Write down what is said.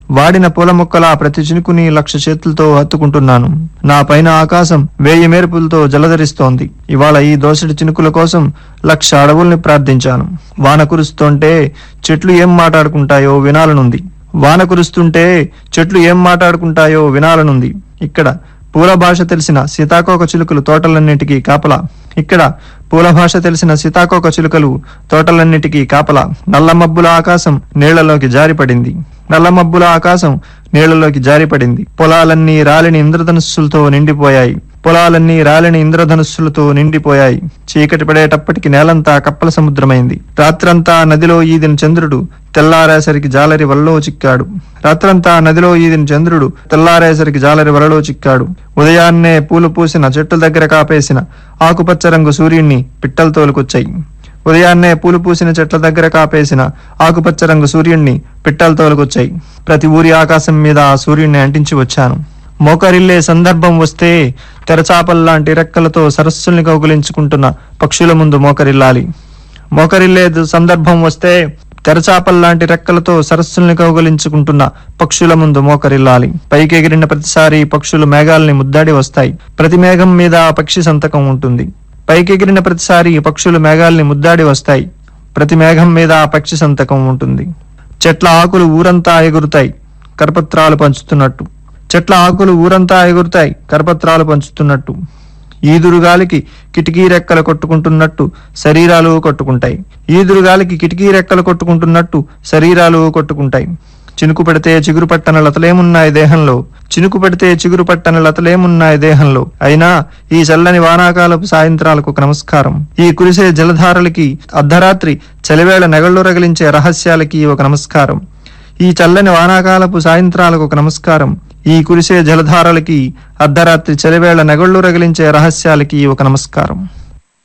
వాడిన పూల మొక్కల ప్రతి చినుకుని లక్ష చేతులతో హత్తుకుంటున్నాను నా పైన ఆకాశం వేయి మెరుపులతో జలధరిస్తోంది ఇవాళ ఈ దోసటి చినుకుల కోసం లక్ష అడవుల్ని ప్రార్థించాను వాన కురుస్తుంటే చెట్లు ఏం మాట్లాడుకుంటాయో వినాలనుంది వాన కురుస్తుంటే చెట్లు ఏం మాట్లాడుకుంటాయో వినాలనుంది ఇక్కడ పూల భాష తెలిసిన సీతాకోక చిలుకలు తోటలన్నిటికీ కాపలా ఇక్కడ పూల భాష తెలిసిన సీతాకోక చిలుకలు తోటలన్నిటికీ కాపలా నల్ల మబ్బుల ఆకాశం నీళ్లలోకి జారిపడింది నల్ల మబ్బుల ఆకాశం నీళ్లలోకి జారిపడింది పొలాలన్నీ రాలిని ఇంద్రధనుస్సులతో నిండిపోయాయి పొలాలన్నీ రాలిని ఇంద్రధనుస్సులతో నిండిపోయాయి చీకటి పడేటప్పటికి నేలంతా కప్పల సముద్రమైంది రాత్రంతా నదిలో ఈదిన చంద్రుడు తెల్లారేసరికి జాలరి వలలో చిక్కాడు రాత్రంతా నదిలో ఈదిన చంద్రుడు తెల్లారేసరికి జాలరి వలలో చిక్కాడు ఉదయాన్నే పూలు పూసిన చెట్ల దగ్గర కాపేసిన ఆకుపచ్చ రంగు సూర్యుణ్ణి పిట్టలు తోలుకొచ్చాయి ఉదయాన్నే పూలు పూసిన చెట్ల దగ్గర కాపేసిన ఆకుపచ్చ రంగు సూర్యుణ్ణి పిట్టలు తోలుకొచ్చాయి ప్రతి ఊరి ఆకాశం మీద ఆ సూర్యుణ్ణి అంటించి వచ్చాను మోకరిల్లే సందర్భం వస్తే తెరచాపల్లాంటి రెక్కలతో సరస్సుల్ని కౌగులించుకుంటున్న పక్షుల ముందు మోకరిల్లాలి మోకరిల్లే ద- సందర్భం వస్తే తెరచాపల్లాంటి రెక్కలతో సరస్సుల్ని కౌగలించుకుంటున్న పక్షుల ముందు మోకరిల్లాలి పైకి ఎగిరిన ప్రతిసారి పక్షులు మేఘాల్ని ముద్దాడి వస్తాయి ప్రతి మేఘం మీద ఆ పక్షి సంతకం ఉంటుంది పైకి ఎగిరిన ప్రతిసారి పక్షులు మేఘాల్ని ముద్దాడి వస్తాయి ప్రతి మేఘం మీద ఆ పక్షి సంతకం ఉంటుంది చెట్ల ఆకులు ఊరంతా ఎగురుతాయి కరపత్రాలు పంచుతున్నట్టు చెట్ల ఆకులు ఊరంతా ఎగురుతాయి కరపత్రాలు పంచుతున్నట్టు ఈదురుగాలికి కిటికీ రెక్కలు కొట్టుకుంటున్నట్టు శరీరాలు కొట్టుకుంటాయి ఈదురుగాలికి కిటికీ రెక్కలు కొట్టుకుంటున్నట్టు శరీరాలు కొట్టుకుంటాయి చినుకు పెడితే చిగురు పట్టన లతలేమున్నాయి దేహంలో చినుకు పెడితే చిగురు పట్టన లతలేమున్నాయి దేహంలో అయినా ఈ చల్లని వానాకాలపు సాయంత్రాలకు ఒక నమస్కారం ఈ కురిసే జలధారలకి అర్ధరాత్రి చలివేళ నెగళ్ళు రగిలించే రహస్యాలకి ఒక నమస్కారం ఈ చల్లని వానాకాలపు సాయంత్రాలకు ఒక నమస్కారం ఈ కురిసే జలధారలకి అర్ధరాత్రి చలివేళ నెగళ్ళు రగిలించే రహస్యాలకి ఒక నమస్కారం